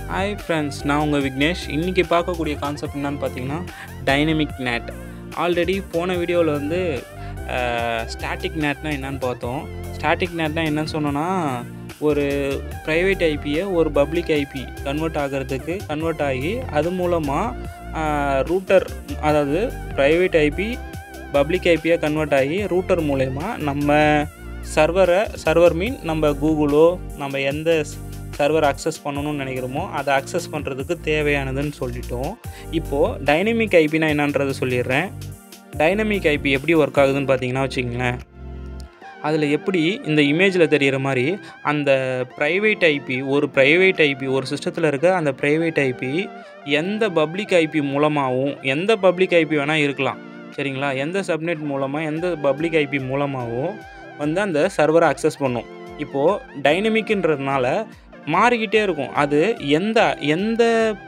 hi friends நான் உங்கள் விக்னேஷ் இன்றைக்கி பார்க்கக்கூடிய கான்செப்ட் என்னன்னு பார்த்தீங்கன்னா டைனமிக் நேட் ஆல்ரெடி போன வீடியோவில் வந்து ஸ்டாட்டிக் நேட்னா என்னன்னு பார்த்தோம் ஸ்டாட்டிக் நேட்னா என்னன்னு சொன்னோன்னா ஒரு ப்ரைவேட் ஐபியை ஒரு பப்ளிக் ஐபி கன்வெர்ட் ஆகிறதுக்கு கன்வெர்ட் ஆகி அது மூலமாக ரூட்டர் அதாவது ப்ரைவேட் ஐபி பப்ளிக் ஐபியாக கன்வெர்ட் ஆகி ரூட்டர் மூலயமா நம்ம சர்வரை சர்வர் மீன் நம்ம கூகுளோ நம்ம எந்த சர்வர் அக்சஸ் பண்ணணும்னு நினைக்கிறோமோ அதை அக்சஸ் பண்ணுறதுக்கு தேவையானதுன்னு சொல்லிட்டோம் இப்போது டைனமிக் ஐபினா என்னன்றதை சொல்லிடுறேன் டைனமிக் ஐபி எப்படி ஒர்க் ஆகுதுன்னு பார்த்தீங்கன்னா வச்சுங்களேன் அதில் எப்படி இந்த இமேஜில் தெரிகிற மாதிரி அந்த ப்ரைவேட் ஐபி ஒரு ப்ரைவேட் ஐபி ஒரு சிஸ்டத்தில் இருக்க அந்த ப்ரைவேட் ஐபி எந்த பப்ளிக் ஐபி மூலமாகவும் எந்த பப்ளிக் ஐபி வேணால் இருக்கலாம் சரிங்களா எந்த சப்நெட் மூலமாக எந்த பப்ளிக் ஐபி மூலமாகவும் வந்து அந்த சர்வரை அக்சஸ் பண்ணும் இப்போது டைனமிக்ன்றதுனால மாறிக்கிட்டே இருக்கும் அது எந்த எந்த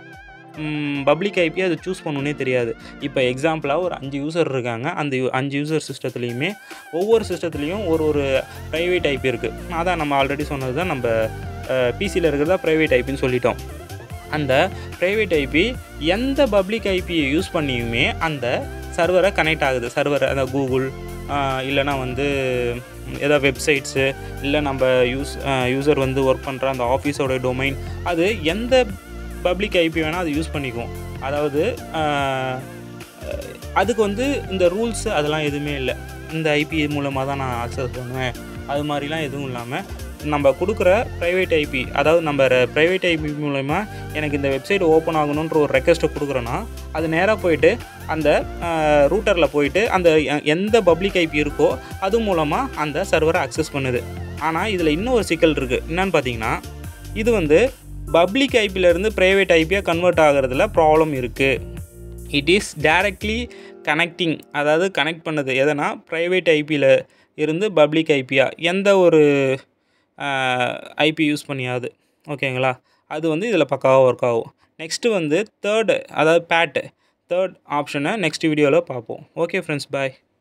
பப்ளிக் ஐபி அது சூஸ் பண்ணணுன்னே தெரியாது இப்போ எக்ஸாம்பிளாக ஒரு அஞ்சு யூசர் இருக்காங்க அந்த யூ- அஞ்சு யூசர் சிஸ்டத்துலேயுமே ஒவ்வொரு சிஸ்டத்துலேயும் ஒரு ஒரு ப்ரைவேட் ஐபி இருக்குது அதான் நம்ம ஆல்ரெடி சொன்னது தான் நம்ம பிசியில் இருக்கிறதா ப்ரைவேட் ஐபின்னு சொல்லிட்டோம் அந்த ப்ரைவேட் ஐபி எந்த பப்ளிக் ஐபியை யூஸ் பண்ணியுமே அந்த சர்வரை கனெக்ட் ஆகுது சர்வர் அந்த கூகுள் இல்லைனா வந்து ஏதாவது வெப்சைட்ஸு இல்லை நம்ம யூஸ் யூசர் வந்து ஒர்க் பண்ணுற அந்த ஆஃபீஸோட டொமைன் அது எந்த பப்ளிக் ஐபி வேணால் அது யூஸ் பண்ணிக்கும் அதாவது ஆஹ், அதுக்கு வந்து இந்த ரூல்ஸு அதெல்லாம் எதுவுமே இல்லை இந்த ஐபி மூலமாக தான் நான் அக்சஸ் பண்ணுவேன் அது மாதிரிலாம் எதுவும் இல்லாமல் நம்ம கொடுக்குற ப்ரைவேட் ஐபி அதாவது நம்ம ப்ரைவேட் ஐபி மூலமா எனக்கு இந்த வெப்சைட் ஓப்பன் ஆகணுன்ற ஒரு ரெக்வஸ்ட்டை கொடுக்குறோன்னா அது நேராக போயிட்டு அந்த ரூட்டரில் போயிட்டு அந்த எ- எந்த பப்ளிக் ஐபி இருக்கோ அது மூலமாக அந்த சர்வரை அக்சஸ் பண்ணுது ஆனால் இதில் இன்னும் ஒரு சிக்கல் இருக்குது என்னன்னு பார்த்தீங்கன்னா இது வந்து பப்ளிக் ஐபியிலேருந்து ப்ரைவேட் ஐபியாக கன்வெர்ட் ஆகிறதுல ப்ராப்ளம் இருக்குது இட் இஸ் டைரக்ட்லி கனெக்டிங் அதாவது கனெக்ட் பண்ணுது எதனா ப்ரைவேட் ஐபியில் இருந்து பப்ளிக் ஐபியா எந்த ஒரு ஐபி யூஸ் பண்ணியாது ஓகேங்களா அது வந்து இதில் பக்காவாக ஒர்க் ஆகும் நெக்ஸ்ட்டு வந்து தேர்டு அதாவது பேட்டு தேர்ட் ஆப்ஷனை நெக்ஸ்ட் வீடியோவில் பார்ப்போம் ஓகே ஃப்ரெண்ட்ஸ் பாய்